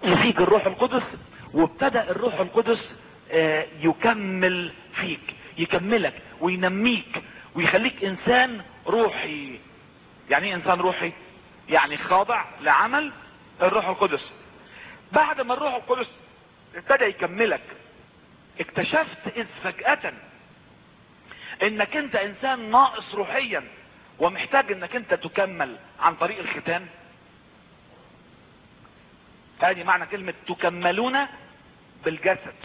يفيك الروح القدس وابتدأ الروح القدس آه، يكمل فيك يكملك وينميك ويخليك انسان روحي يعني ايه انسان روحي يعني خاضع لعمل الروح القدس بعد ما الروح القدس ابتدى يكملك اكتشفت اذ فجأة انك انت انسان ناقص روحيا ومحتاج انك انت تكمل عن طريق الختان ادي معنى كلمة تكملون بالجسد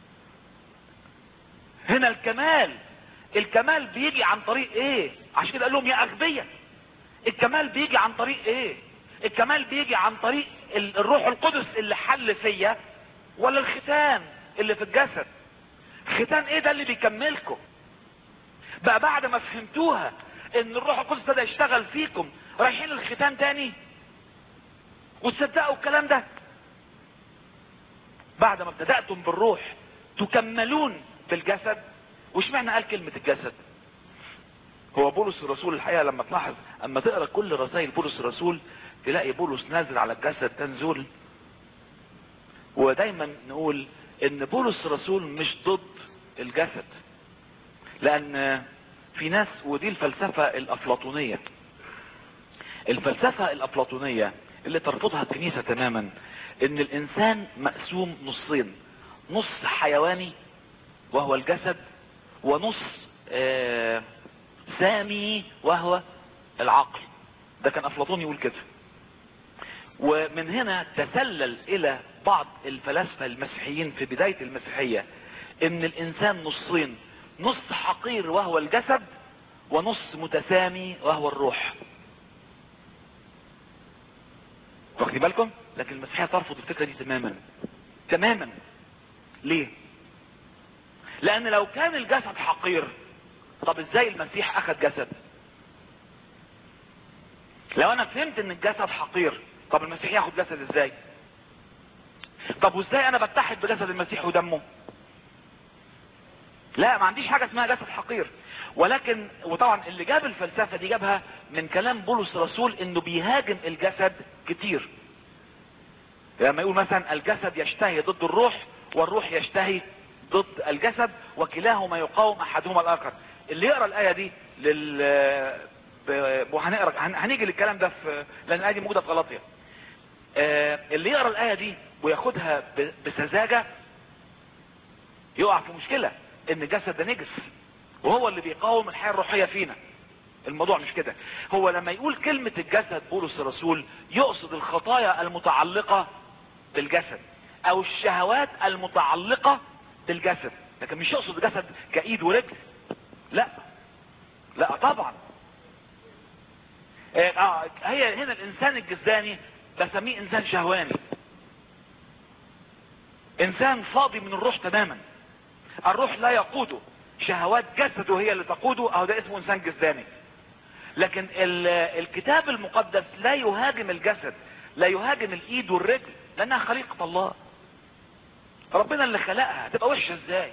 هنا الكمال الكمال بيجي عن طريق ايه عشان كده قال لهم يا اغبياء الكمال بيجي عن طريق ايه الكمال بيجي عن طريق ال- الروح القدس اللي حل فيا ولا الختان اللي في الجسد ختان ايه ده اللي بيكملكم بقى بعد ما فهمتوها ان الروح القدس ابتدى يشتغل فيكم رايحين الختان تاني وتصدقوا الكلام ده بعد ما ابتدأتم بالروح تكملون بالجسد وش معنى قال كلمة الجسد هو بولس الرسول الحقيقة لما تلاحظ اما تقرأ كل رسائل بولس الرسول تلاقي بولس نازل على الجسد تنزل ودايما نقول ان بولس الرسول مش ضد الجسد لان في ناس ودي الفلسفة الافلاطونية الفلسفة الافلاطونية اللي ترفضها الكنيسة تماما ان الانسان مقسوم نصين نص حيواني وهو الجسد ونص آه سامي وهو العقل ده كان افلاطون يقول كده ومن هنا تسلل الى بعض الفلاسفة المسيحيين في بداية المسيحية ان الانسان نصين نص حقير وهو الجسد ونص متسامي وهو الروح واخدين بالكم لكن المسيحية ترفض الفكرة دي تماما تماما ليه لان لو كان الجسد حقير طب ازاي المسيح اخذ جسد لو انا فهمت ان الجسد حقير طب المسيح ياخد جسد ازاي طب وازاي انا بتحد بجسد المسيح ودمه لا ما عنديش حاجة اسمها جسد حقير ولكن وطبعا اللي جاب الفلسفة دي جابها من كلام بولس رسول انه بيهاجم الجسد كتير لما يقول مثلا الجسد يشتهي ضد الروح والروح يشتهي ضد الجسد وكلاهما يقاوم احدهما الاخر اللي يقرا الايه دي لل ب- وهنقرا هن- هنيجي للكلام ده في لان الايه دي موجوده في غلطيه آه، اللي يقرا الايه دي وياخدها ب- بسذاجه يقع في مشكله ان الجسد ده نجس وهو اللي بيقاوم الحياه الروحيه فينا الموضوع مش كده هو لما يقول كلمة الجسد بولس الرسول يقصد الخطايا المتعلقة بالجسد او الشهوات المتعلقة بالجسد لكن مش يقصد الجسد كايد ورجل لا لا طبعا آه آه، هي هنا الانسان الجسداني بسميه انسان شهواني انسان فاضي من الروح تماما الروح لا يقوده شهوات جسده هي اللي تقوده او ده اسمه انسان جسداني لكن ال- الكتاب المقدس لا يهاجم الجسد لا يهاجم الايد والرجل لانها خليقة الله ربنا اللي خلقها هتبقى وحشة ازاي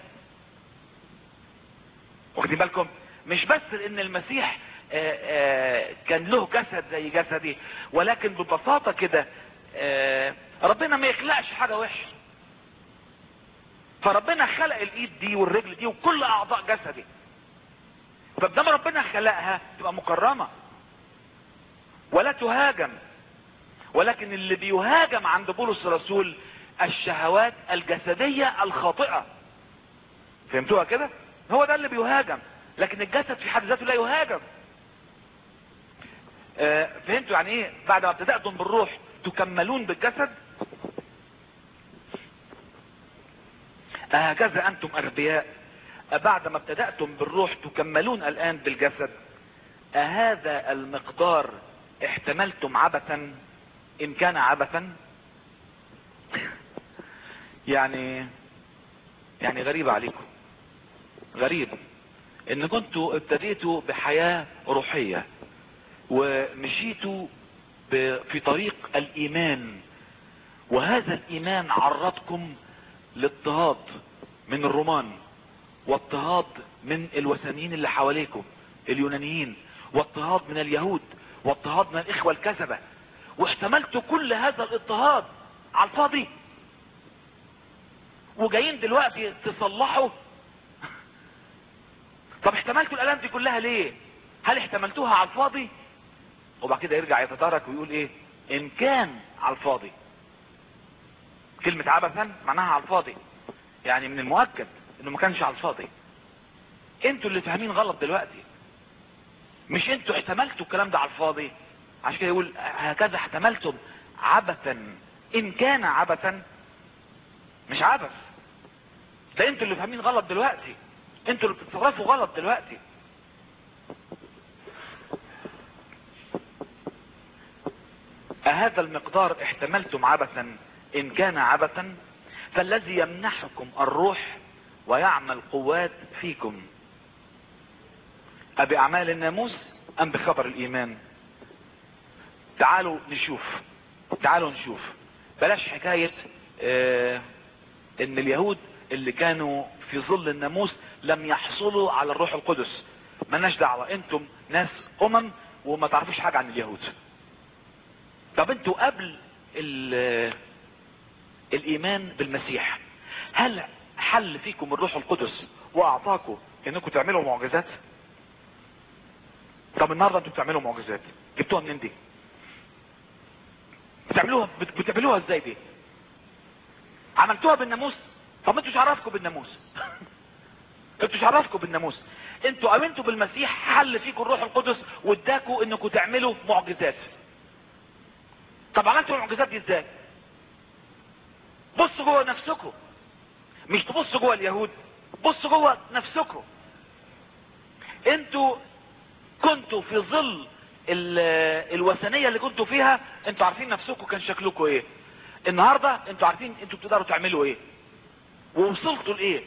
واخدين بالكم مش بس ان المسيح آه، آه، كان له جسد زي جسدي ولكن ببساطة كده آه، ربنا ما يخلقش حاجة وحشة فربنا خلق الايد دي والرجل دي وكل اعضاء جسدي فبدام ربنا خلقها تبقى مكرمة ولا تهاجم ولكن اللي بيهاجم عند بولس الرسول الشهوات الجسدية الخاطئة فهمتوها كده هو ده اللي بيهاجم لكن الجسد في حد ذاته لا يهاجم آه، فهمتوا يعني ايه بعد ما ابتدأتم بالروح تكملون بالجسد هكذا انتم اغبياء بعد ما ابتدأتم بالروح تكملون الان بالجسد أهذا المقدار احتملتم عبثا ان كان عبثا يعني يعني غريب عليكم غريب ان كنتوا ابتديتوا بحياة روحية ومشيتوا ب- في طريق الايمان وهذا الايمان عرضكم لاضطهاد من الرومان واضطهاد من الوثنيين اللي حواليكم اليونانيين واضطهاد من اليهود واضطهاد من الاخوة الكذبة واحتملتوا كل هذا الاضطهاد على الفاضي وجايين دلوقتي تصلحوا طب احتملتوا الالام دي كلها ليه هل احتملتوها على الفاضي وبعد كده يرجع يتدارك ويقول ايه ان كان على الفاضي كلمة عبثا معناها على الفاضي يعني من المؤكد انه ما كانش على الفاضي انتوا اللي فاهمين غلط دلوقتي مش انتوا احتملتوا الكلام ده على الفاضي عشان كده يقول هكذا احتملتم عبثا ان كان عبثا مش عبث ده انتوا اللي فاهمين غلط دلوقتي انتوا اللي بتتصرفوا غلط دلوقتي أهذا المقدار احتملتم عبثا إن كان عبثا فالذي يمنحكم الروح ويعمل قوات فيكم أبأعمال الناموس أم بخبر الإيمان تعالوا نشوف تعالوا نشوف بلاش حكاية اه ان اليهود اللي كانوا في ظل الناموس لم يحصلوا على الروح القدس ملناش دعوة انتم ناس امم وما تعرفوش حاجة عن اليهود طب انتوا قبل الايمان بالمسيح هل حل فيكم الروح القدس واعطاكم انكم تعملوا معجزات طب النهارده انتوا بتعملوا معجزات جبتوها منين دي بتعملوها بتعملوها ازاي دي عملتوها بالناموس طب انتوا مش عرفكم بالناموس انتوا مش عرفكم بالناموس انتوا امنتوا بالمسيح حل فيكم الروح القدس واداكوا انكم تعملوا معجزات طب عملتوا المعجزات دي ازاي بصوا جوه نفسكم مش تبصوا جوه اليهود بصوا جوه نفسكم انتوا كنتوا في ظل الوثنية اللي كنتوا فيها انتوا عارفين نفسكم كان شكلكم ايه النهاردة انتوا عارفين انتوا بتقدروا تعملوا ايه ووصلتوا لايه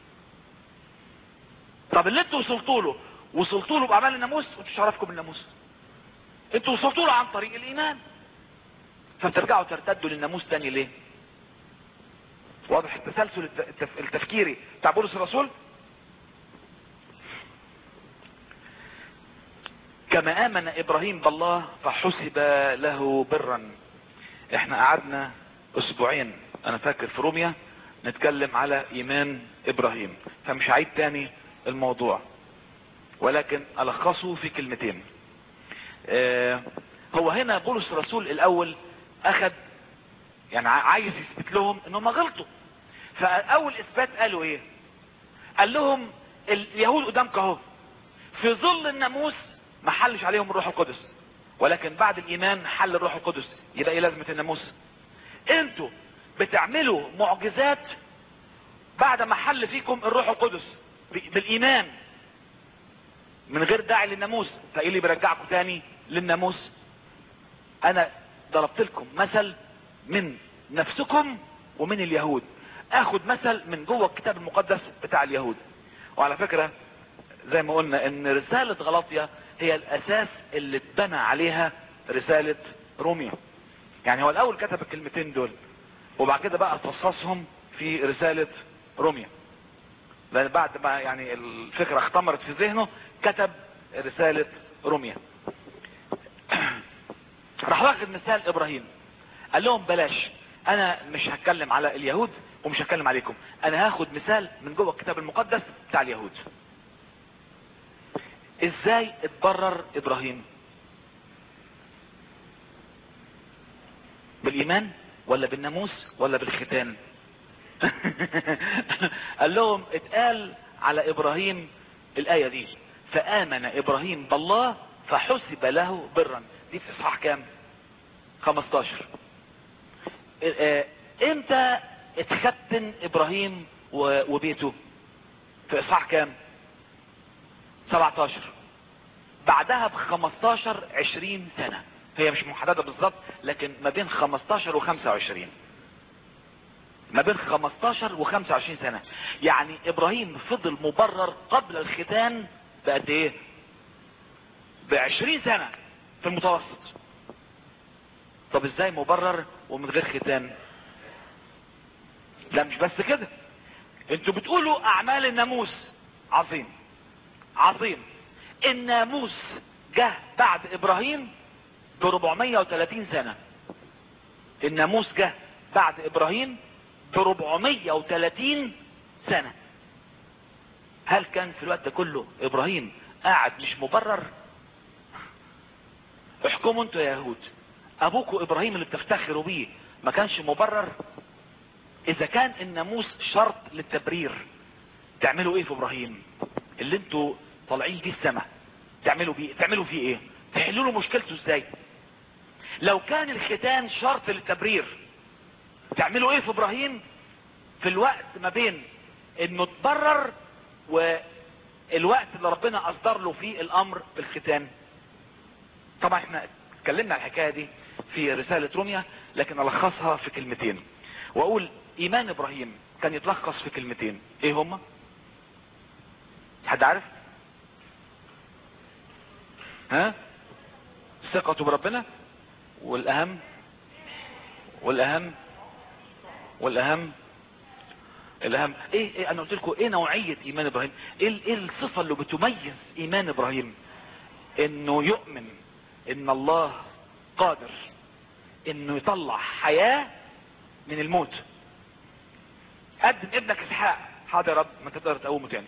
طب اللي انتوا وصلتوا له وصلتوا له باعمال الناموس انتوا مش عارفكم بالناموس انتوا وصلتوا له عن طريق الايمان فبترجعوا ترتدوا للناموس تاني ليه واضح التسلسل التفكيري بتاع بولس الرسول كما امن ابراهيم بالله فحسب له برا احنا قعدنا اسبوعين انا فاكر في روميا نتكلم على ايمان ابراهيم فمش هعيد تاني الموضوع ولكن الخصه في كلمتين اه هو هنا بولس الرسول الاول اخد يعني عايز يثبت لهم انهم غلطوا فاول اثبات قالوا ايه قال لهم اليهود قدامك اهو في ظل الناموس ما حلش عليهم الروح القدس ولكن بعد الايمان حل الروح القدس يبقى ايه لازمه الناموس انتوا بتعملوا معجزات بعد ما حل فيكم الروح القدس بالايمان من غير داعي للناموس فايه اللي بيرجعكم تاني للناموس انا ضربت لكم مثل من نفسكم ومن اليهود اخد مثل من جوه الكتاب المقدس بتاع اليهود وعلى فكرة زي ما قلنا ان رسالة غلاطيا هي الاساس اللي اتبنى عليها رسالة روميا يعني هو الاول كتب الكلمتين دول وبعد كده بقى فصصهم في رسالة روميا لان بعد ما يعني الفكرة اختمرت في ذهنه كتب رسالة روميا راح واخد مثال ابراهيم قال لهم بلاش انا مش هتكلم على اليهود ومش هتكلم عليكم انا هاخد مثال من جوه الكتاب المقدس بتاع اليهود ازاي اتبرر ابراهيم بالايمان ولا بالناموس ولا بالختان قال لهم اتقال على ابراهيم الايه دي فامن ابراهيم بالله فحسب له برا دي في اصحاح كام 15 امتى اتختن ابراهيم وبيته في اصحاح كام 17 بعدها ب 15 20 سنة هي مش محددة بالظبط لكن ما بين 15 و 25 ما بين 15 و 25 سنة يعني ابراهيم فضل مبرر قبل الختان بقد ايه ب 20 سنة في المتوسط طب ازاي مبرر ومن غير ختان لا مش بس كده انتوا بتقولوا اعمال الناموس عظيم عظيم الناموس جه بعد ابراهيم ب 430 سنة الناموس جه بعد ابراهيم في 430 سنة هل كان في الوقت ده كله ابراهيم قاعد مش مبرر احكموا انتوا يا يهود ابوكوا ابراهيم اللي بتفتخروا بيه ما كانش مبرر اذا كان الناموس شرط للتبرير تعملوا ايه في ابراهيم اللي انتوا طالعين بيه السماء تعملوا بيه تعملوا فيه ايه تحلوا له مشكلته ازاي لو كان الختان شرط للتبرير تعملوا ايه في ابراهيم في الوقت ما بين انه تبرر والوقت اللي ربنا اصدر له فيه الامر بالختان طبعا احنا اتكلمنا على الحكايه دي في رساله روميا لكن الخصها في كلمتين واقول ايمان ابراهيم كان يتلخص في كلمتين ايه هما حد عارف ها ثقته بربنا والاهم والاهم والاهم الاهم ايه, إيه انا قلت لكم ايه نوعيه ايمان ابراهيم ايه ال- ايه الصفه اللي بتميز ايمان ابراهيم انه يؤمن ان الله قادر انه يطلع حياه من الموت قدم ابنك اسحاق حاضر يا رب ما تقدر تقومه تاني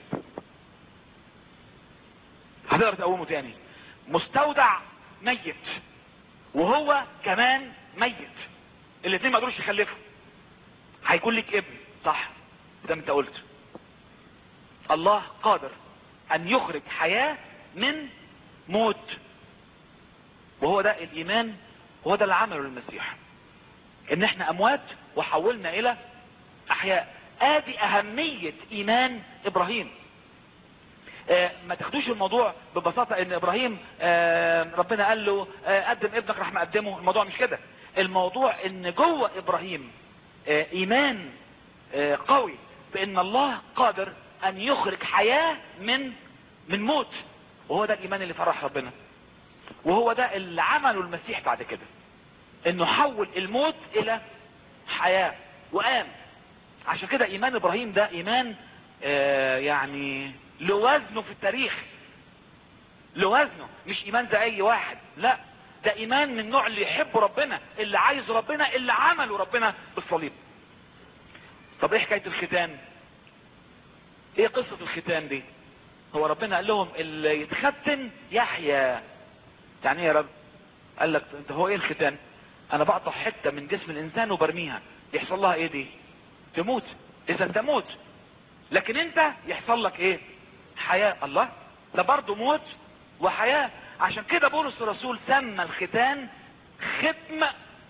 هتقدر تقومه تاني مستودع ميت وهو كمان ميت الاثنين ما قدروش يخلفوا هيكون لك ابن صح زي ما انت قلت الله قادر ان يخرج حياة من موت وهو ده الايمان وهو ده اللي عمله المسيح ان احنا اموات وحولنا الى احياء ادي اهمية ايمان ابراهيم آه، ما تاخدوش الموضوع ببساطة ان ابراهيم آه، ربنا قال له آه، قدم ابنك راح مقدمه الموضوع مش كده الموضوع ان جوه ابراهيم آه، ايمان آه، قوي بان الله قادر ان يخرج حياة من من موت وهو ده الايمان اللي فرح ربنا وهو ده اللي عمله المسيح بعد كده انه حول الموت الى حياة وقام عشان كده ايمان ابراهيم ده ايمان آه يعني له وزنه في التاريخ له وزنه مش ايمان زي اي واحد لا ده ايمان من النوع اللي يحب ربنا اللي عايز ربنا اللي عمله ربنا بالصليب طب ايه حكاية الختان ايه قصة الختان دي هو ربنا قال لهم اللي يتختن يحيا يعني ايه يا رب قال لك انت هو ايه الختان انا بقطع حتة من جسم الانسان وبرميها يحصل لها ايه دي تموت اذا تموت لكن انت يحصل لك ايه حياة الله ده برضه موت وحياة عشان كده بولس الرسول سمى الختان ختم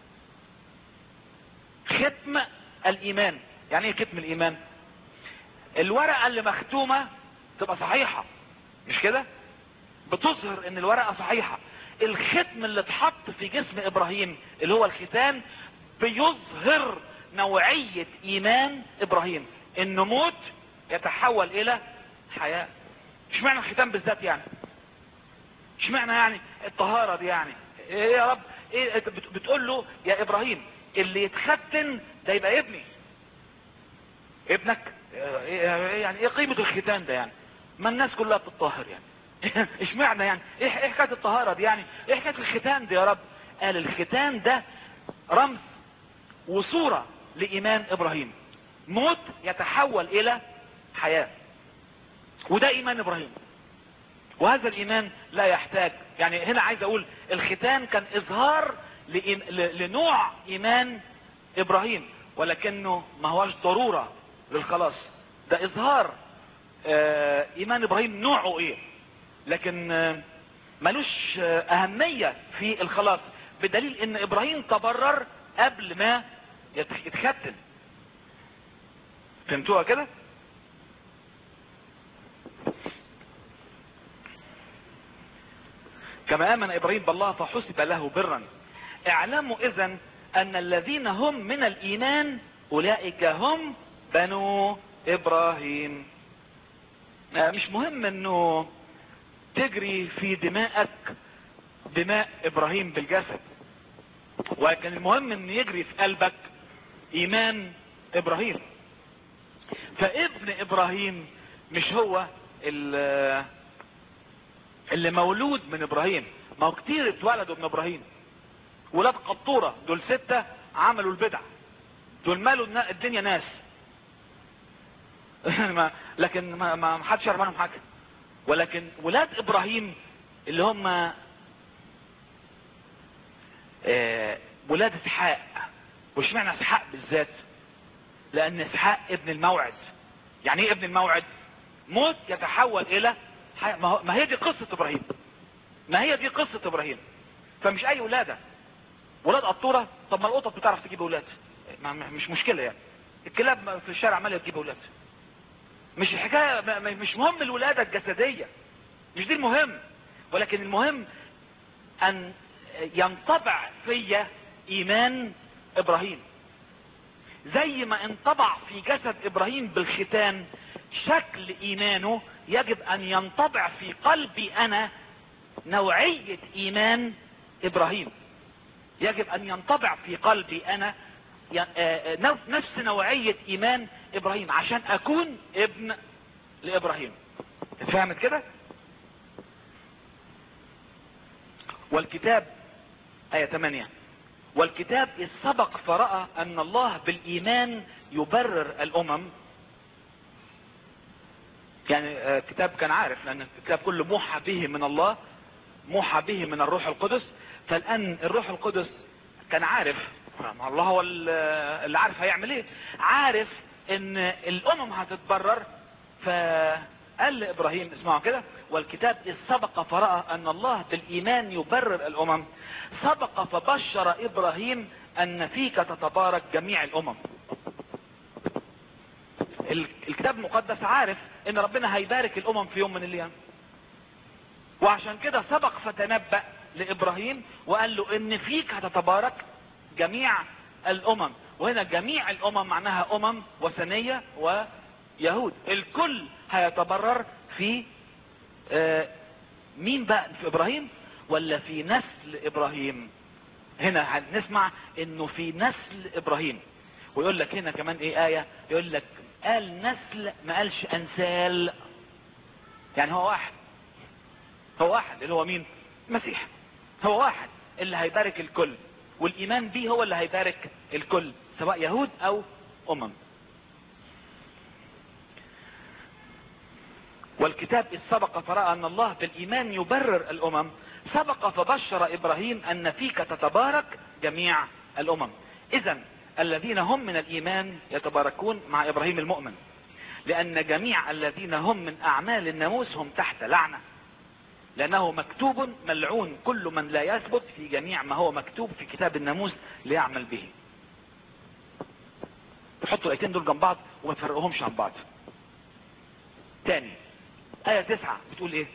ختم الايمان يعني ايه ختم الايمان الورقة اللي مختومة تبقى صحيحة مش كده بتظهر ان الورقة صحيحة الختم اللي اتحط في جسم ابراهيم اللي هو الختان بيظهر نوعية ايمان ابراهيم انه موت يتحول الى حياة مش معنى الختان بالذات يعني مش معنى يعني الطهارة دي يعني ايه يا رب ايه انت بت- بتقول له يا ابراهيم اللي يتختن ده يبقى ابني ابنك إيه- يعني ايه قيمة الختان ده يعني ما الناس كلها بتطهر يعني ايش معنى يعني ايه ايه حكاية الطهارة دي يعني ايه حكاية الختان دي يا رب قال الختان ده رمز وصورة لإيمان إبراهيم موت يتحول إلى حياة وده إيمان إبراهيم وهذا الإيمان لا يحتاج يعني هنا عايز أقول الختان كان إظهار لإيم- ل- لنوع إيمان إبراهيم ولكنه ما هوش ضرورة للخلاص ده إظهار آه، إيمان إبراهيم نوعه إيه لكن آه، ملوش آه، أهمية في الخلاص بدليل إن إبراهيم تبرر قبل ما يت- يتختن فهمتوها كده كما آمن إبراهيم بالله فحسب له برا اعلموا إذن أن الذين هم من الإيمان أولئك هم بنو إبراهيم آه، مش مهم أنه تجري في دماءك دماء إبراهيم بالجسد ولكن المهم أن يجري في قلبك إيمان إبراهيم فابن إبراهيم مش هو ال- اللي مولود من ابراهيم ما هو كتير اتولدوا من ابراهيم ولاد قطورة دول ستة عملوا البدع دول مالوا النا- الدنيا ناس ما لكن ما ما حدش يعرف عنهم حاجه ولكن ولاد ابراهيم اللي هم آه، ولاد اسحاق واشمعنى اسحاق بالذات لان اسحاق ابن الموعد يعني ايه ابن الموعد موت يتحول الى حياة. ما هو- ما هي دي قصة ابراهيم ما هي دي قصة ابراهيم فمش اي ولادة ولاد قطورة طب ما القطط بتعرف تجيب ولاد ما ما- مش مشكلة يعني الكلاب في الشارع عمالة تجيب ولاد مش الحكاية ما- ما- مش مهم الولادة الجسدية مش دي المهم ولكن المهم ان ينطبع فيا ايمان ابراهيم زي ما انطبع في جسد ابراهيم بالختان شكل ايمانه يجب ان ينطبع في قلبي انا نوعية ايمان ابراهيم يجب ان ينطبع في قلبي انا ي- آه، آه، نف- نفس نوعية ايمان ابراهيم عشان اكون ابن لابراهيم فهمت كده والكتاب آية 8 والكتاب إذ سبق فرأى أن الله بالإيمان يبرر الأمم يعني آه، الكتاب كان عارف لأن الكتاب كله موحى به من الله موحى به من الروح القدس فالآن الروح القدس كان عارف ما الله هو ال- اللي عارف هيعمل ايه عارف ان الامم هتتبرر فقال لابراهيم اسمعوا كده والكتاب اذ سبق فرأى ان الله بالايمان يبرر الامم سبق فبشر ابراهيم ان فيك تتبارك جميع الامم ال- الكتاب المقدس عارف ان ربنا هيبارك الامم في يوم من الايام وعشان كده سبق فتنبأ لابراهيم وقال له ان فيك هتتبارك جميع الامم وهنا جميع الامم معناها امم وثنية ويهود الكل هيتبرر في آه، مين بقى في ابراهيم ولا في نسل ابراهيم هنا هنسمع انه في نسل ابراهيم ويقول لك هنا كمان ايه ايه يقول لك قال نسل ما قالش انسال يعني هو واحد هو واحد اللي هو مين مسيح هو واحد اللي هيبارك الكل والايمان بيه هو اللي هيبارك الكل سواء يهود او امم والكتاب إذ سبق فرأى أن الله بالإيمان يبرر الأمم سبق فبشر إبراهيم أن فيك تتبارك جميع الأمم إذا الذين هم من الإيمان يتباركون مع إبراهيم المؤمن لأن جميع الذين هم من أعمال الناموس هم تحت لعنة لأنه مكتوب ملعون كل من لا يثبت في جميع ما هو مكتوب في كتاب الناموس ليعمل به تحطوا الايتين دول جنب بعض وما تفرقهمش عن بعض تاني آية تسعة بتقول ايه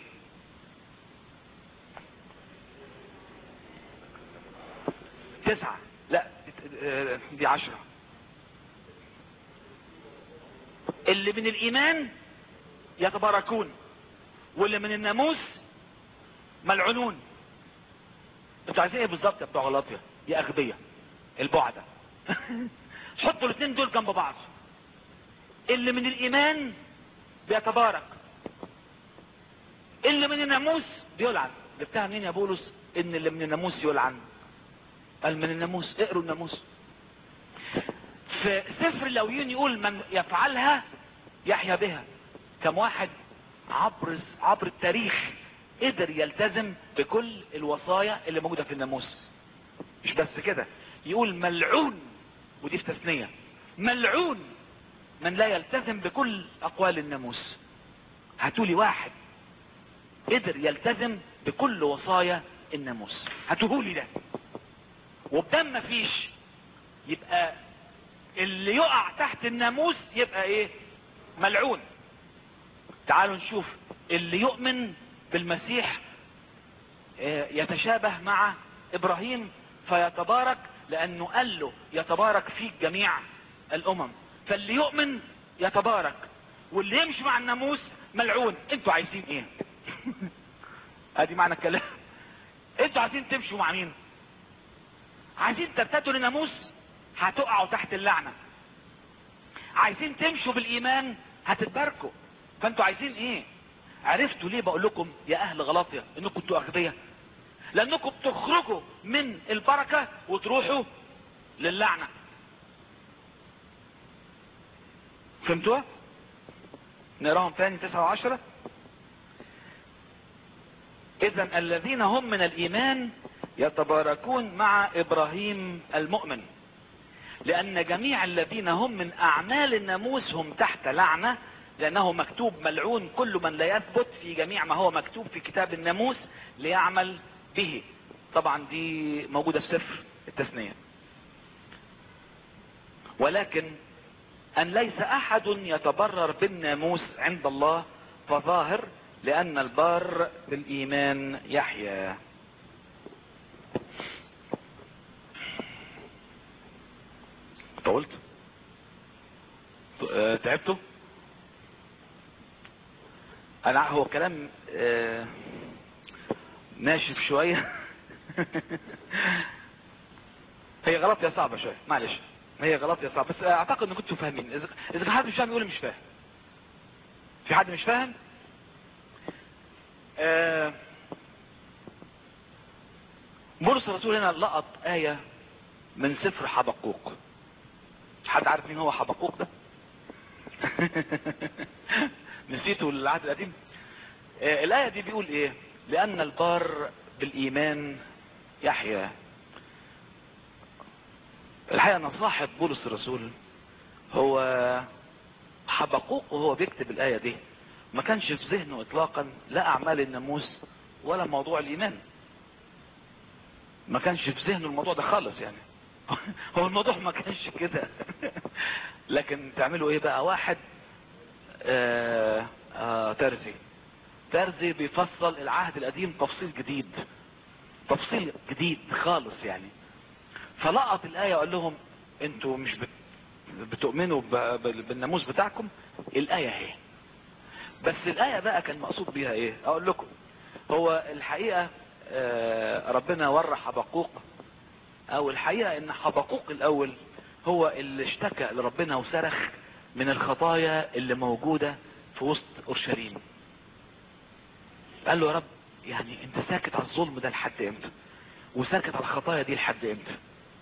تسعة لا آه، دي عشرة اللي من الإيمان يتباركون واللي من الناموس ملعونون انتوا عايزين ايه بالظبط يا بتوع غلاطيا يا اغبياء البعدة حطوا الاثنين دول جنب بعض اللي من الايمان بيتبارك اللي من الناموس بيلعن جبتها منين يا بولس ان اللي من الناموس يلعن قال من الناموس اقروا الناموس في سفر اللويين يقول من يفعلها يحيا بها كم واحد عبر عبر التاريخ قدر يلتزم بكل الوصايا اللي موجوده في الناموس مش بس كده يقول ملعون ودي في تثنيه ملعون من لا يلتزم بكل اقوال الناموس هاتولي واحد قدر يلتزم بكل وصايا الناموس هاتوهولي ده وبدم مفيش يبقى اللي يقع تحت الناموس يبقى ايه ملعون تعالوا نشوف اللي يؤمن بالمسيح آه، يتشابه مع ابراهيم فيتبارك لانه قال له يتبارك فيك جميع الامم فاللي يؤمن يتبارك واللي يمشي مع الناموس ملعون انتوا عايزين ايه ادي معنى الكلام انتوا عايزين تمشوا مع مين عايزين ترتدوا للناموس هتقعوا تحت اللعنة عايزين تمشوا بالايمان هتتباركوا فانتوا عايزين ايه عرفتوا ليه بقول لكم يا اهل غلاطيا انكم انتوا اغبياء لانكم بتخرجوا من البركة وتروحوا للعنة فهمتوها نقراهم تاني تسعة وعشرة اذا الذين هم من الايمان يتباركون مع ابراهيم المؤمن لان جميع الذين هم من اعمال الناموس هم تحت لعنة لانه مكتوب ملعون كل من لا يثبت في جميع ما هو مكتوب في كتاب الناموس ليعمل به طبعا دي موجودة في سفر التثنية ولكن ان ليس احد يتبرر بالناموس عند الله فظاهر لان البار بالايمان يحيا طولت أه تعبتوا انا هو كلام أه ناشف شوية هي غلط يا صعبة شوية معلش هي غلط يا صعبة بس اعتقد ان كنتوا فاهمين اذا اذا كان حد مش فاهم يقول مش فاهم في حد مش فاهم آه بولس الرسول هنا لقط آية من سفر حبقوق حد عارف مين هو حبقوق ده نسيته العهد القديم آه الآية دي بيقول ايه لأن البار بالإيمان يحيا الحقيقة أن صاحب بولس الرسول هو حبقوق وهو بيكتب الآية دي ما كانش في ذهنه إطلاقا لا أعمال الناموس ولا موضوع الإيمان ما كانش في ذهنه الموضوع ده خالص يعني هو الموضوع ما كانش كده لكن تعملوا ايه بقى واحد آه آه ترزي ترزي بيفصل العهد القديم تفصيل جديد تفصيل جديد خالص يعني فلقط الآية وقال لهم انتوا مش بت... بتؤمنوا ب... ب... بالناموس بتاعكم الآية اهي بس الآية بقى كان مقصود بيها ايه اقول لكم هو الحقيقة آه ربنا ورى حبقوق او الحقيقة ان حبقوق الاول هو اللي اشتكى لربنا وصرخ من الخطايا اللي موجودة في وسط اورشليم قال له يا رب يعني انت ساكت على الظلم ده لحد امتى وساكت على الخطايا دي لحد امتى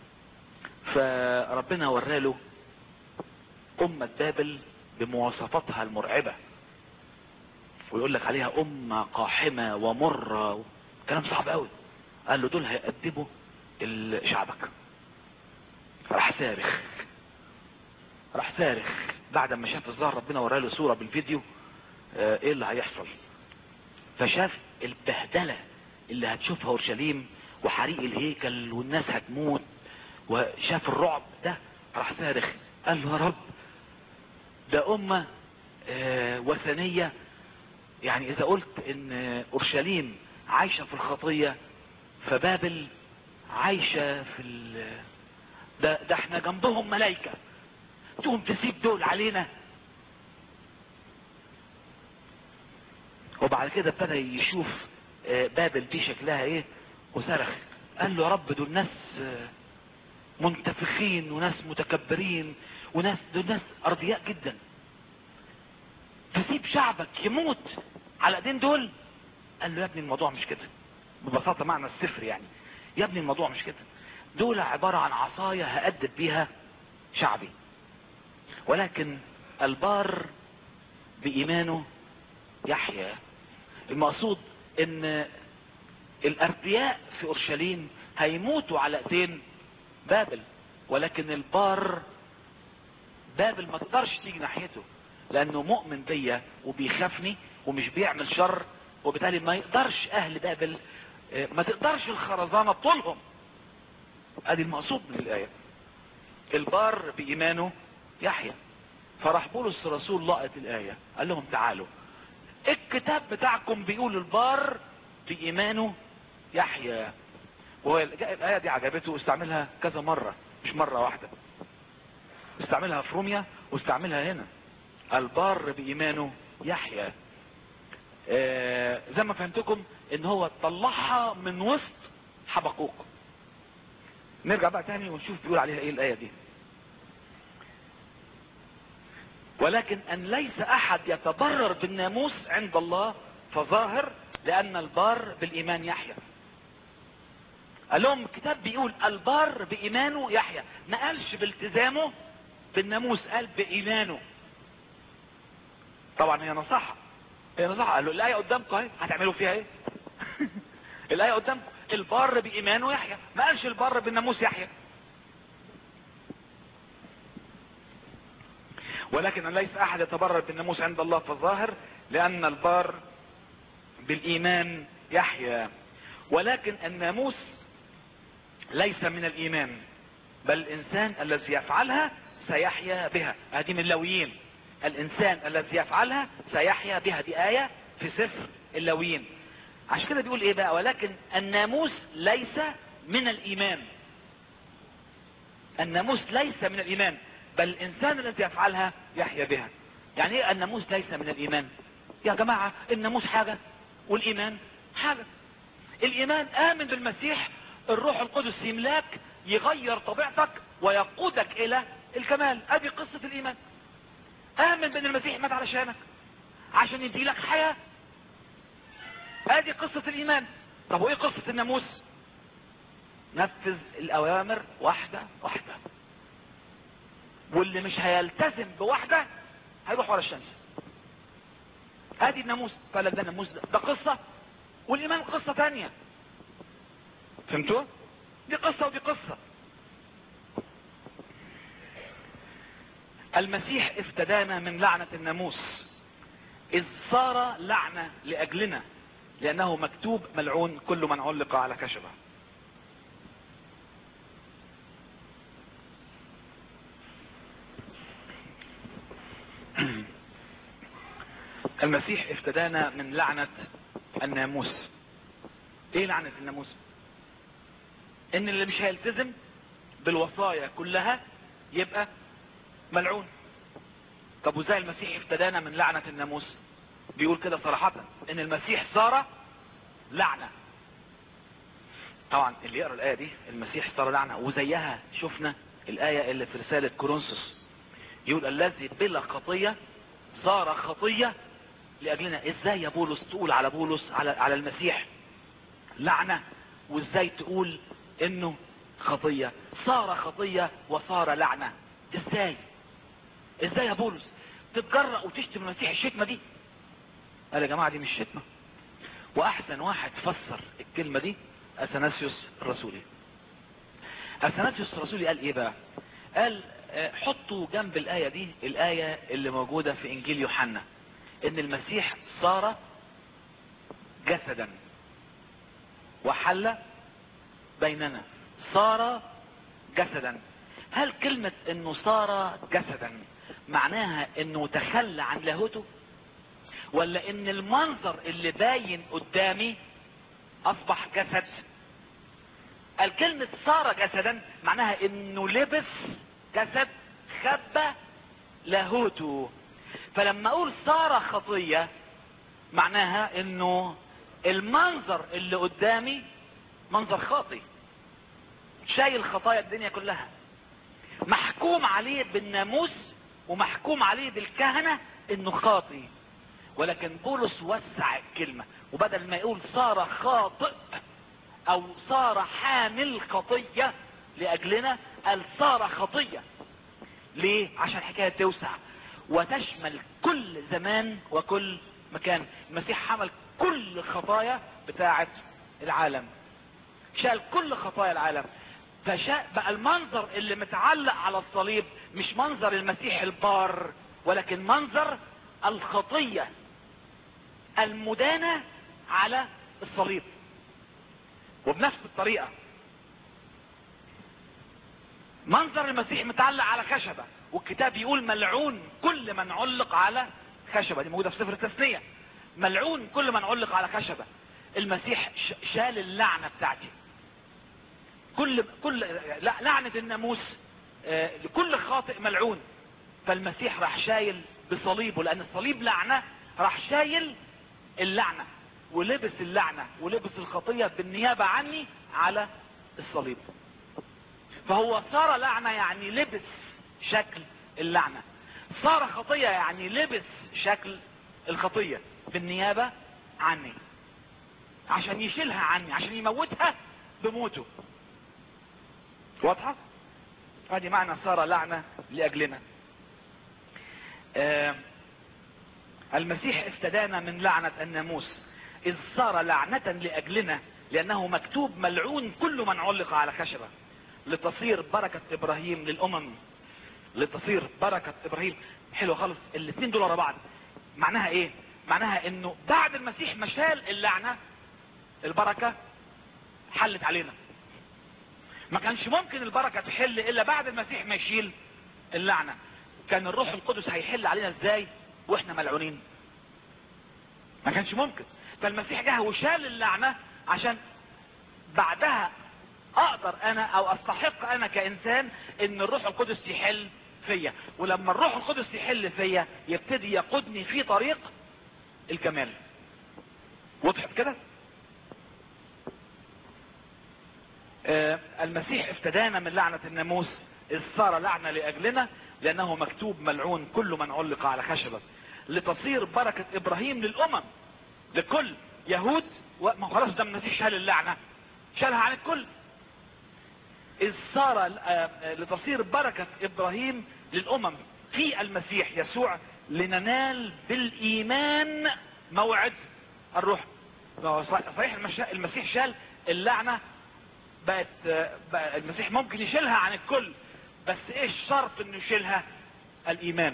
فربنا وراله امة بابل بمواصفاتها المرعبة ويقول لك عليها امة قاحمة ومرة كلام صعب قوي قال له دول هيقدموا شعبك راح صارخ راح صارخ بعد ما شاف الظاهر ربنا وراله صورة بالفيديو اه ايه اللي هيحصل فشاف البهدلة اللي هتشوفها اورشليم وحريق الهيكل والناس هتموت وشاف الرعب ده راح صارخ قال له يا رب ده امة اه وثنية يعني اذا قلت ان اورشليم عايشة في الخطية فبابل عايشة في ال ده, ده احنا جنبهم ملايكة تقوم تسيب دول علينا وبعد كده ابتدى يشوف بابل دي شكلها ايه وصرخ قال له يا رب دول ناس منتفخين وناس متكبرين وناس دول ناس ارضياء جدا تسيب شعبك يموت على ايدين دول قال له يا ابني الموضوع مش كده ببساطة معنى السفر يعني يا ابني الموضوع مش كده دول عبارة عن عصاية هأدب بيها شعبي ولكن البار بإيمانه يحيا المقصود ان الأربياء في أورشليم هيموتوا على ايدين بابل ولكن البار بابل ما تقدرش تيجي ناحيته لانه مؤمن بيا وبيخافني ومش بيعمل شر وبالتالي ما يقدرش اهل بابل ما تقدرش الخرزانة طولهم ادي المقصود من الاية البار بايمانه يحيى فراح بولس الرسول لقط الاية قال لهم تعالوا الكتاب بتاعكم بيقول البار بايمانه يحيى وهو الايه دي عجبته واستعملها كذا مرة مش مرة واحدة استعملها في روميا واستعملها هنا البار بايمانه يحيى آه زي ما فهمتكم ان هو طلعها من وسط حبقوق نرجع بقى تاني ونشوف بيقول عليها ايه الايه دي ولكن ان ليس احد يتبرر بالناموس عند الله فظاهر لان البار بالايمان يحيى قال لهم الكتاب بيقول البار بايمانه يحيى ما قالش بالتزامه بالناموس قال بايمانه طبعا هي نصيحة هي نصيحة قال له الآية قدامكم اهي هتعملوا فيها ايه الآية قدامكم البر بإيمانه يحيى ما قالش البر بالناموس يحيى ولكن ليس احد يتبرر بالناموس عند الله في الظاهر لان البار بالايمان يحيا ولكن الناموس ليس من الايمان بل الانسان الذي يفعلها سيحيا بها هذه من اللويين الانسان الذي يفعلها سيحيا بها دي آية في سفر اللويين عشان كده بيقول ايه بقى ولكن الناموس ليس من الايمان الناموس ليس من الايمان بل الانسان الذي يفعلها يحيا بها يعني ايه الناموس ليس من الايمان يا جماعة الناموس حاجة والايمان حاجة الايمان امن بالمسيح الروح القدس يملاك يغير طبيعتك ويقودك الى الكمال ادي قصة الايمان امن بان المسيح مات علشانك عشان يديلك حياة ادي قصة الايمان طب وايه قصة الناموس نفذ الاوامر واحدة واحدة واللي مش هيلتزم بواحدة هيروح ورا الشمس ادي الناموس فلا ده الناموس ده, ده قصة والايمان قصة تانية فهمتوا دي قصة ودي قصة المسيح افتدانا من لعنة الناموس اذ صار لعنة لاجلنا لانه مكتوب ملعون كل من علق على خشبه المسيح افتدانا من لعنة الناموس ايه لعنة الناموس ان اللي مش هيلتزم بالوصايا كلها يبقى ملعون طب وازاي المسيح افتدانا من لعنة الناموس بيقول كده صراحة ان المسيح صار لعنة طبعا اللي يقرأ الآية دي المسيح صار لعنة وزيها شفنا الآية اللي في رسالة كورنثوس يقول الذي بلا خطية صار خطية لأجلنا ازاي يا بولس تقول على بولس على, على المسيح لعنة وازاي تقول انه خطية صار خطية وصار لعنة ازاي ازاي يا بولس تتجرأ وتشتم المسيح الشتمة دي قال يا جماعة دي مش شتمة واحسن واحد فسر الكلمة دي اثناسيوس الرسولي اثناسيوس الرسولي قال ايه بقى قال حطوا جنب الآية دي الآية اللي موجودة في انجيل يوحنا ان المسيح صار جسدا وحل بيننا صار جسدا هل كلمة انه صار جسدا معناها انه تخلى عن لاهوته ولا ان المنظر اللي باين قدامي اصبح جسد الكلمة صار جسدا معناها انه لبس جسد خبى لاهوته فلما اقول صار خطية معناها انه المنظر اللي قدامي منظر خاطي شايل خطايا الدنيا كلها محكوم عليه بالناموس ومحكوم عليه بالكهنة انه خاطي ولكن بولس وسع الكلمة وبدل ما يقول صار خاطئ او صار حامل خطية لاجلنا قال صار خطية ليه عشان الحكاية توسع وتشمل كل زمان وكل مكان المسيح حمل كل الخطايا بتاعة العالم شال كل خطايا العالم فشاء بقى المنظر اللي متعلق على الصليب مش منظر المسيح البار ولكن منظر الخطية المدانة على الصليب وبنفس الطريقة منظر المسيح متعلق على خشبة والكتاب يقول ملعون كل من علق على خشبة دي موجودة في سفر التثنية ملعون كل من علق على خشبة المسيح شال اللعنة بتاعتي كل كل لعنة الناموس لكل خاطئ ملعون فالمسيح راح شايل بصليبه لان الصليب لعنة راح شايل اللعنة ولبس اللعنة ولبس الخطية بالنيابة عني على الصليب فهو صار لعنة يعني لبس شكل اللعنة صار خطية يعني لبس شكل الخطية بالنيابة عني عشان يشيلها عني عشان يموتها بموته واضحة هذه معنى صار لعنة لأجلنا آه المسيح افتدانا من لعنة الناموس اذ صار لعنة لاجلنا لانه مكتوب ملعون كل من علق على خشبة لتصير بركة ابراهيم للامم لتصير بركة ابراهيم حلو خالص الاثنين دول ورا بعض معناها ايه معناها انه بعد المسيح ما شال اللعنة البركة حلت علينا ما كانش ممكن البركة تحل الا بعد المسيح ما يشيل اللعنة كان الروح القدس هيحل علينا ازاي واحنا ملعونين ما كانش ممكن فالمسيح جه وشال اللعنة عشان بعدها اقدر انا او استحق انا كانسان ان الروح القدس يحل فيا ولما الروح القدس يحل فيا يبتدي يقودني في طريق الكمال وضحت كده آه المسيح افتدانا من لعنة الناموس اذ صار لعنة لاجلنا لانه مكتوب ملعون كل من علق على خشبة لتصير بركة ابراهيم للامم لكل يهود ما خلاص ده المسيح شال اللعنة شالها عن الكل اذ صار لتصير بركة ابراهيم للامم في المسيح يسوع لننال بالايمان موعد الروح صحيح المسيح شال اللعنة بقت بقى المسيح ممكن يشيلها عن الكل بس ايه الشرط انه يشيلها الايمان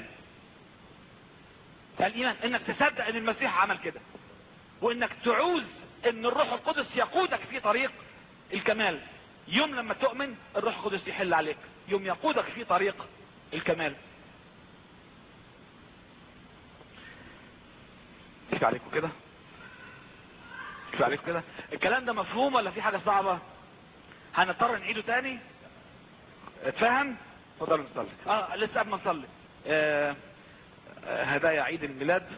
الايمان انك تصدق ان المسيح عمل كده وانك تعوز ان الروح القدس يقودك في طريق الكمال يوم لما تؤمن الروح القدس يحل عليك يوم يقودك في طريق الكمال كيف عليكم كده كيف عليكم كده الكلام ده مفهوم ولا في حاجة صعبة هنضطر نعيده تاني اتفهم اتفضلوا نصلي اه لسه قبل ما نصلي آه آه هدايا عيد الميلاد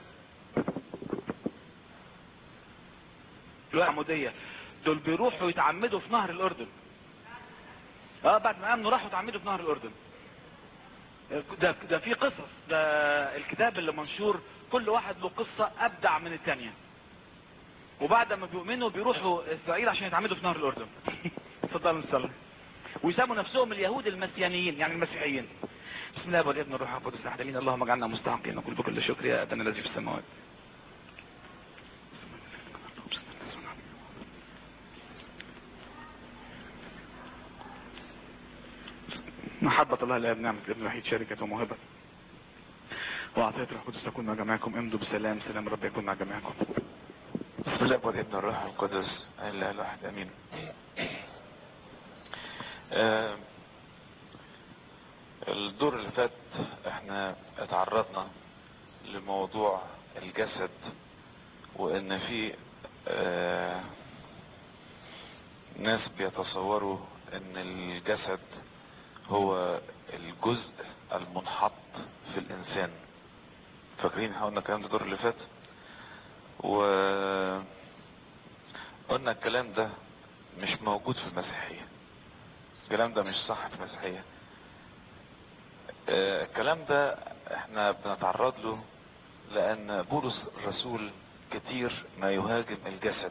العمودية دول بيروحوا يتعمدوا في نهر الاردن اه بعد ما امنوا راحوا يتعمدوا في نهر الاردن ده ده في قصص ده الكتاب اللي منشور كل واحد له قصة ابدع من الثانيه وبعد ما بيؤمنوا بيروحوا اسرائيل عشان يتعمدوا في نهر الاردن اتفضلوا نصلي ويسموا نفسهم اليهود المسيانيين يعني المسيحيين بسم الله والابن الروح القدس احد امين اللهم اجعلنا مستحقين نقول بكل شكر يا ابانا الذي في السماوات محبة الله الاب نعمة الابن الوحيد شركة وموهبة وعطية روح القدس تكون مع جميعكم امضوا بسلام سلام رب يكون مع جميعكم بسم الله والابن الروح القدس الا الواحد امين آه الدور اللي فات احنا اتعرضنا لموضوع الجسد وان في آه ناس بيتصوروا ان الجسد هو الجزء المنحط في الانسان فاكرين احنا قلنا الكلام ده الدور اللي فات و قلنا الكلام ده مش موجود في المسيحية الكلام ده مش صح في المسيحية آه الكلام ده احنا بنتعرض له لان بولس الرسول كتير ما يهاجم الجسد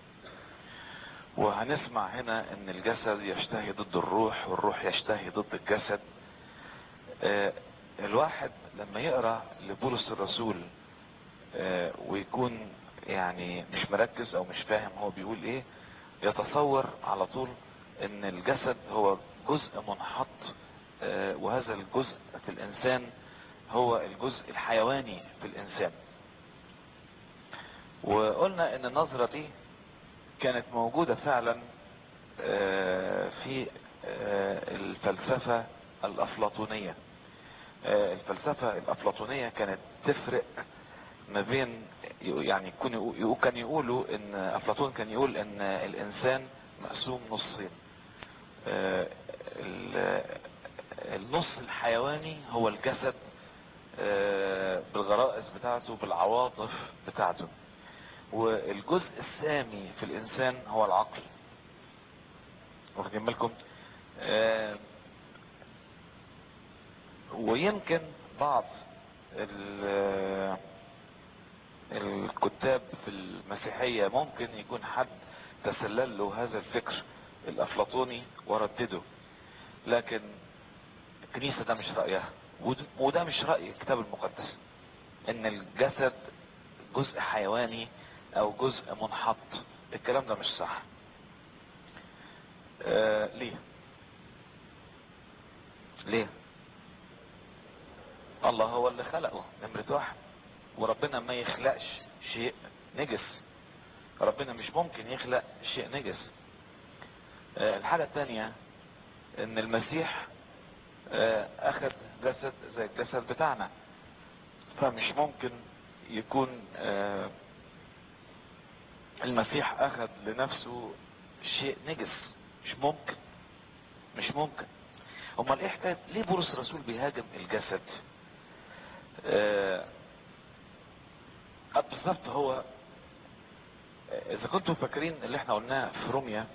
وهنسمع هنا ان الجسد يشتهي ضد الروح والروح يشتهي ضد الجسد آه الواحد لما يقرأ لبولس الرسول آه ويكون يعني مش مركز او مش فاهم هو بيقول ايه يتصور على طول ان الجسد هو جزء منحط آه وهذا الجزء في الانسان هو الجزء الحيواني في الانسان وقلنا ان النظرة دي كانت موجودة فعلا آه في الفلسفة الافلاطونية الفلسفة الافلاطونية كانت تفرق ما بين يعني يكون كان يقولوا ان افلاطون كان يقول ان الانسان مقسوم نصين النص الحيواني هو الجسد بالغرائز بتاعته بالعواطف بتاعته والجزء السامي في الانسان هو العقل واخدين بالكم ويمكن بعض الكتاب في المسيحية ممكن يكون حد تسلل له هذا الفكر الافلاطوني وردده لكن الكنيسة ده مش رأيها وده مش رأي الكتاب المقدس ان الجسد جزء حيواني او جزء منحط الكلام ده مش صح آه ليه ليه الله هو اللي خلقه نمرة واحد وربنا ما يخلقش شيء نجس ربنا مش ممكن يخلق شيء نجس آه الحاجة التانية ان المسيح آه اخذ جسد زي الجسد بتاعنا فمش ممكن يكون آه المسيح اخذ لنفسه شيء نجس مش ممكن مش ممكن امال ايه حكايه ليه بولس الرسول بيهاجم الجسد آه بالظبط هو اذا كنتم فاكرين اللي احنا قلناه في روميا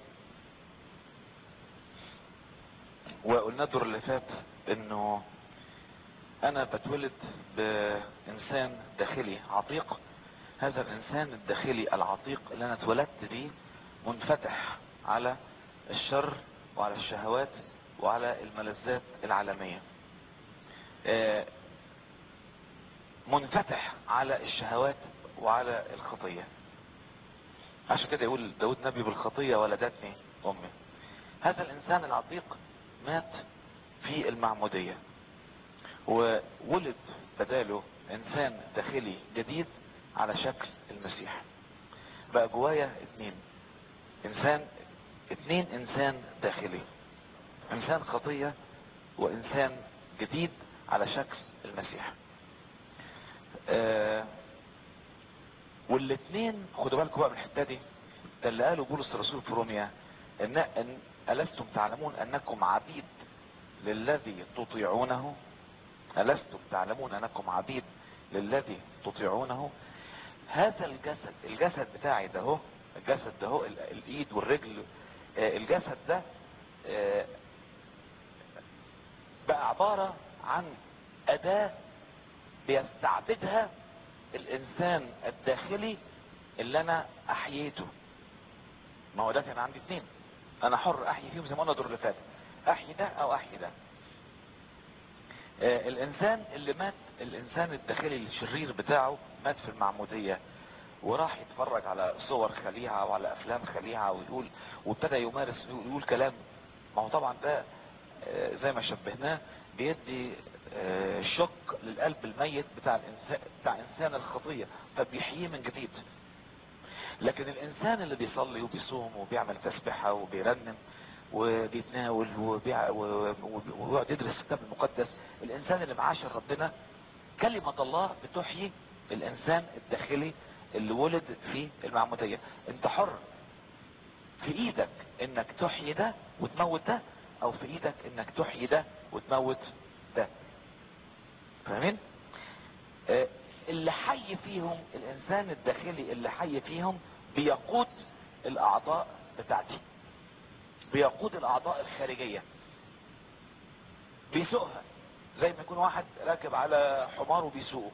وقلنا الدور اللي فات انه انا بتولد بانسان داخلي عتيق هذا الانسان الداخلي العتيق اللي انا اتولدت بيه منفتح على الشر وعلى الشهوات وعلى الملذات العالمية منفتح على الشهوات وعلى الخطية عشان كده يقول داود نبي بالخطية ولدتني امي هذا الانسان العتيق مات في المعمودية وولد بداله انسان داخلي جديد على شكل المسيح بقى جوايا اتنين انسان اتنين انسان داخلي انسان خطية وانسان جديد على شكل المسيح آه والاتنين خدوا بالكم بقى من الحته دي ده اللي قاله بولس الرسول في روميا ان ان الستم تعلمون انكم عبيد للذي تطيعونه الستم تعلمون انكم عبيد للذي تطيعونه هذا الجسد الجسد بتاعي ده هو الجسد ده هو الايد والرجل آه الجسد ده آه بقى عبارة عن اداة بيستعبدها الانسان الداخلي اللي انا احييته ما هو ده كان عندي اتنين انا حر احيي فيهم زي ما قلنا الدور اللي فات احيي ده او احيي ده آه الانسان اللي مات الانسان الداخلي الشرير بتاعه مات في المعمودية وراح يتفرج على صور خليعة وعلى افلام خليعة ويقول وابتدى يمارس ويقول كلام ما هو طبعا ده آه زي ما شبهناه بيدي آه شق للقلب الميت بتاع الانسان بتاع انسان الخطية فبيحييه من جديد لكن الانسان اللي بيصلي وبيصوم وبيعمل تسبحة وبيرنم وبيتناول وبيع ويقعد يدرس الكتاب المقدس الانسان اللي معاشر ربنا كلمة الله بتحيي الانسان الداخلي اللي ولد في المعمودية انت حر في ايدك انك تحيي ده وتموت ده او في ايدك انك تحيي ده وتموت ده فاهمين آه اللي حي فيهم الانسان الداخلي اللي حي فيهم بيقود الاعضاء بتاعتي بيقود الاعضاء الخارجية بيسوقها زي ما يكون واحد راكب على حمار وبيسوقه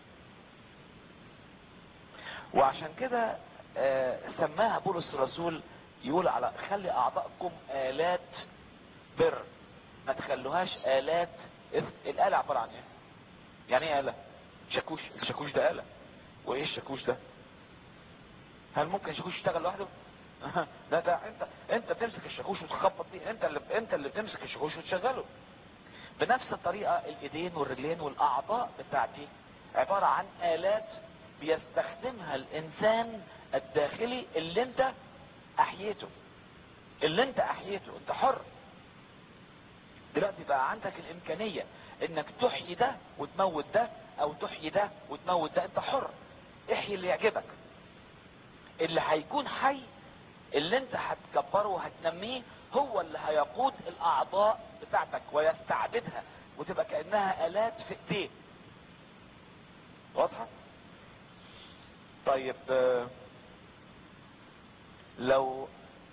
وعشان كده آه سماها بولس الرسول يقول على خلي اعضائكم الات بر ما تخلوهاش الات الآلة عبارة عن ايه يعني ايه آلة شاكوش الشاكوش ده آلة وايه الشاكوش ده هل ممكن الشاكوش يشتغل لوحده لا ده انت انت تمسك الشاكوش وتخبط بيه انت اللي انت اللي بتمسك الشاكوش وتشغله بنفس الطريقة الايدين والرجلين والاعضاء بتاعتي عبارة عن آلات بيستخدمها الانسان الداخلي اللي انت احييته اللي انت احييته انت حر دلوقتي بقى عندك الامكانية انك تحيي ده وتموت ده او تحيي ده وتموت ده انت حر احيي اللي يعجبك اللي هيكون حي اللي انت هتكبره وهتنميه هو اللي هيقود الاعضاء بتاعتك ويستعبدها وتبقى كأنها الات في ايديه واضحة طيب لو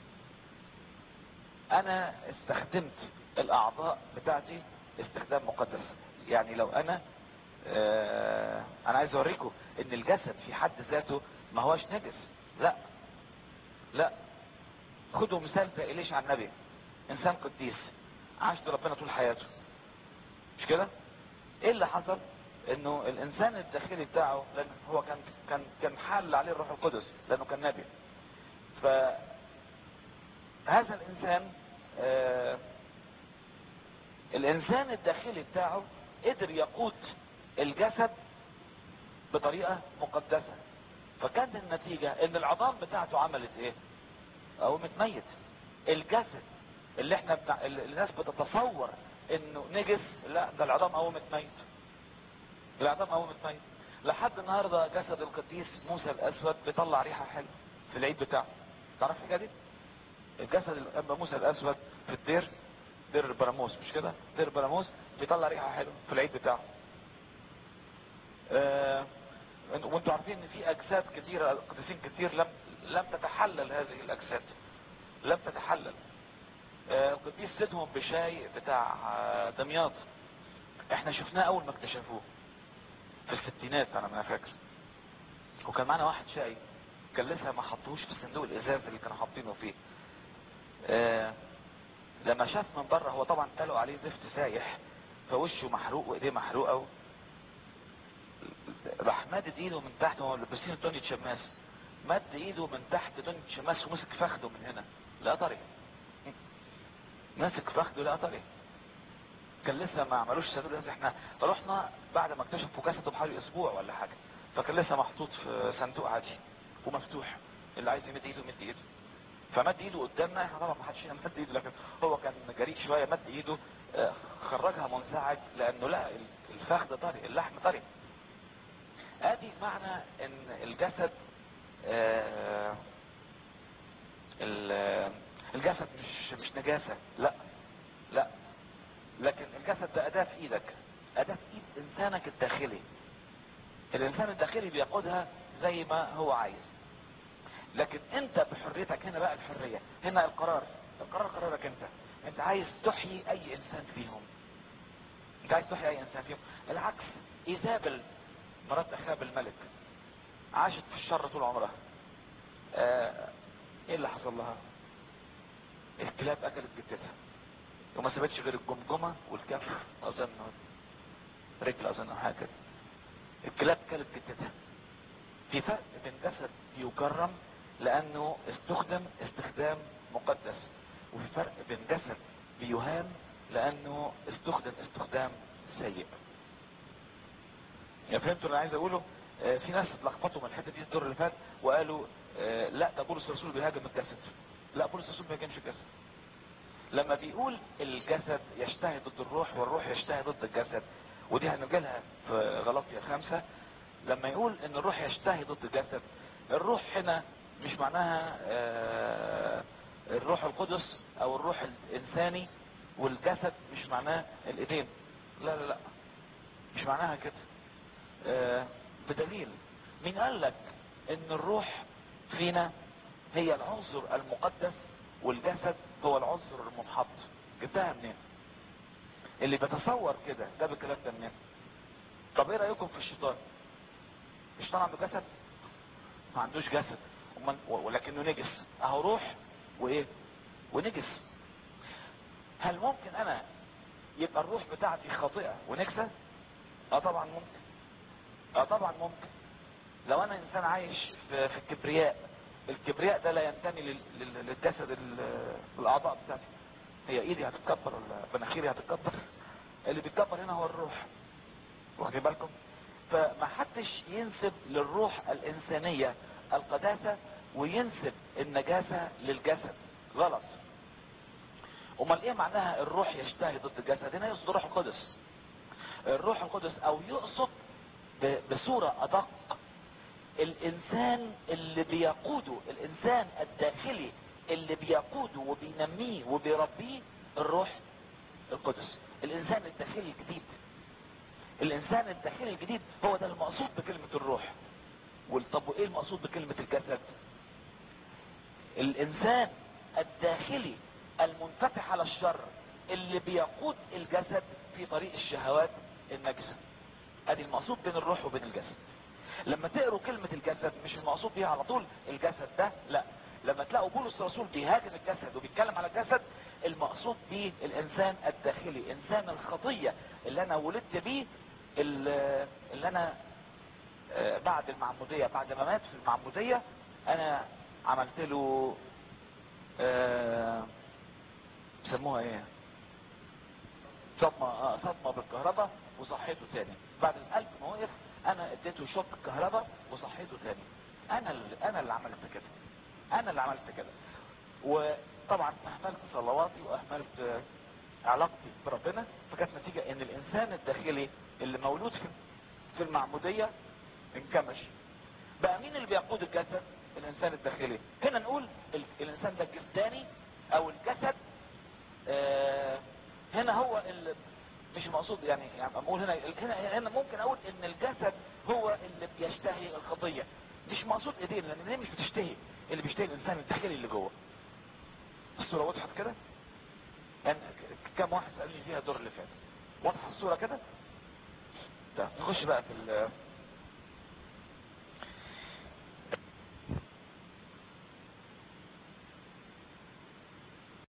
انا استخدمت الاعضاء بتاعتي استخدام مقدس يعني لو انا آه انا عايز اوريكم ان الجسد في حد ذاته ما هوش نجس لا لا خدوا مثال زي إليش عن النبي انسان قديس عاش ربنا طول حياته مش كده ايه اللي حصل انه الانسان الداخلي بتاعه لان هو كان كان كان حال عليه الروح القدس لانه كان نبي ف هذا الانسان آه الانسان الداخلي بتاعه قدر يقود الجسد بطريقة مقدسة فكانت النتيجة ان العظام بتاعته عملت ايه او متميت الجسد اللي احنا بتاع... اللي الناس بتتصور انه نجس لا ده العظام قومت ميت العظام قومت ميت لحد النهارده جسد القديس موسى الاسود بيطلع ريحه حلوه في العيد بتاعه تعرف الحكايه دي الجسد الانبا موسى الاسود في الدير دير براموس مش كده دير براموس بيطلع ريحه حلوه في العيد بتاعه آه وانتوا عارفين ان في اجساد كثيره قديسين كثير لم لم تتحلل هذه الاجساد لم تتحلل القديس آه سيدهم بشاي بتاع آه دمياط احنا شفناه اول ما اكتشفوه في الستينات انا ما فاكر وكان معنا واحد شاي كان لسه ما حطوش في صندوق الازاز اللي كانوا حاطينه فيه آه لما شاف من بره هو طبعا تلقوا عليه زفت سايح فوشه محروق وايديه محروقه راح مادد ايده من تحت وهو لابسين توني شماس مد ايده من تحت توني شماس ومسك فخده من هنا لا طريق ماسك فخده لا طريق كان لسه ما عملوش صندوق احنا رحنا بعد ما اكتشفوا جسده بحوالي اسبوع ولا حاجه فكان لسه محطوط في صندوق عادي ومفتوح اللي عايز يمد ايده يمد ايده فمد ايده قدامنا احنا طبعا ما حدش هنا مد ايده لكن هو كان جريء شويه مد ايده خرجها منزعج لانه لا الفخذ طري اللحم طري ادي معنى ان الجسد آه الجسد مش مش نجاسة لا لا لكن الجسد ده اداة في ايدك اداة في ايد انسانك الداخلي الانسان الداخلي بيقودها زي ما هو عايز لكن انت بحريتك هنا بقى الحرية هنا القرار القرار قرارك انت انت عايز تحيي اي انسان فيهم انت عايز تحيي اي انسان فيهم العكس ايزابل مرات اخاب الملك عاشت في الشر طول عمرها آه ايه اللي حصل لها الكلاب اكلت جدتها وما سابتش غير الجمجمه والكف اظن رجل اظن حاجه كده الكلاب كلت جدتها في فرق بين جسد يكرم لانه استخدم استخدام مقدس وفي فرق بين جسد بيهان لانه استخدم استخدام سيء يعني فهمتوا اللي عايز اقوله آه في ناس اتلخبطوا من الحته دي الدور اللي فات وقالوا آه لا ده بولس الرسول بيهاجم الجسد لا بولس الرسول ما بيهاجمش الجسد لما بيقول الجسد يشتهي ضد الروح والروح يشتهي ضد الجسد ودي هنرجع لها في غلطية خمسة لما يقول ان الروح يشتهي ضد الجسد الروح هنا مش معناها آه الروح القدس او الروح الانساني والجسد مش معناه الايدين لا لا لا مش معناها كده آه بدليل مين قال لك ان الروح فينا هي العنصر المقدس والجسد هو العنصر المنحط جبتها منين اللي بيتصور كده ده بالكلام ده منين طب ايه رايكم في الشيطان الشيطان عنده جسد ما عندوش جسد ومن ولكنه نجس اهو روح وايه ونجس هل ممكن انا يبقى الروح بتاعتي خاطئه ونجسه اه طبعا ممكن اه طبعا ممكن لو انا انسان عايش في, في الكبرياء الكبرياء ده لا ينتمي للجسد الاعضاء بتاعتي هي ايدي هتتكبر ولا مناخيري هتتكبر اللي بيتكبر هنا هو الروح واخدين بالكم فما حدش ينسب للروح الانسانية القداسة وينسب النجاسة للجسد غلط امال ايه معناها الروح يشتهي ضد الجسد هنا يقصد الروح القدس الروح القدس او يقصد بصورة ادق الانسان اللي بيقوده الانسان الداخلي اللي بيقوده وبينميه وبيربيه الروح القدس الانسان الداخلي الجديد الانسان الداخلي الجديد هو ده المقصود بكلمة الروح طب وايه المقصود بكلمة الجسد الانسان الداخلي المنفتح على الشر اللي بيقود الجسد في طريق الشهوات النجسة ادي المقصود بين الروح وبين الجسد لما تقروا كلمة الجسد مش المقصود بيها على طول الجسد ده لا لما تلاقوا بولس الرسول بيهاجم الجسد وبيتكلم على الجسد المقصود بيه الانسان الداخلي انسان الخطية اللي انا ولدت بيه اللي اللي انا آه، بعد المعمودية بعد ما مات في المعمودية انا عملت له آه، بيسموها ايه صدمة اه صدمة بالكهرباء وصحيته تاني بعد القلب ما وقف انا اديته شوك كهرباء وصحيته تاني انا اللي انا اللي عملت كده انا اللي عملت كده وطبعا اهملت صلواتي واهملت آه، علاقتي بربنا فكانت نتيجة ان الانسان الداخلي اللي مولود في في المعمودية انكمش بقى مين اللي بيقود الجسد الانسان الداخلي هنا نقول ال- الانسان ده الجسداني او الجسد آه هنا هو ال- مش المقصود يعني يعني اقول هنا هنا هنا ممكن اقول ان الجسد هو اللي بيشتهي الخطيه مش مقصود ايدين لان الايدين مش بتشتهي اللي بيشتهي الانسان الداخلي اللي جوه الصوره وضحت كده يعني ك- كم واحد سالني فيها الدور اللي فات واضحه الصوره كده طيب نخش بقى في ال-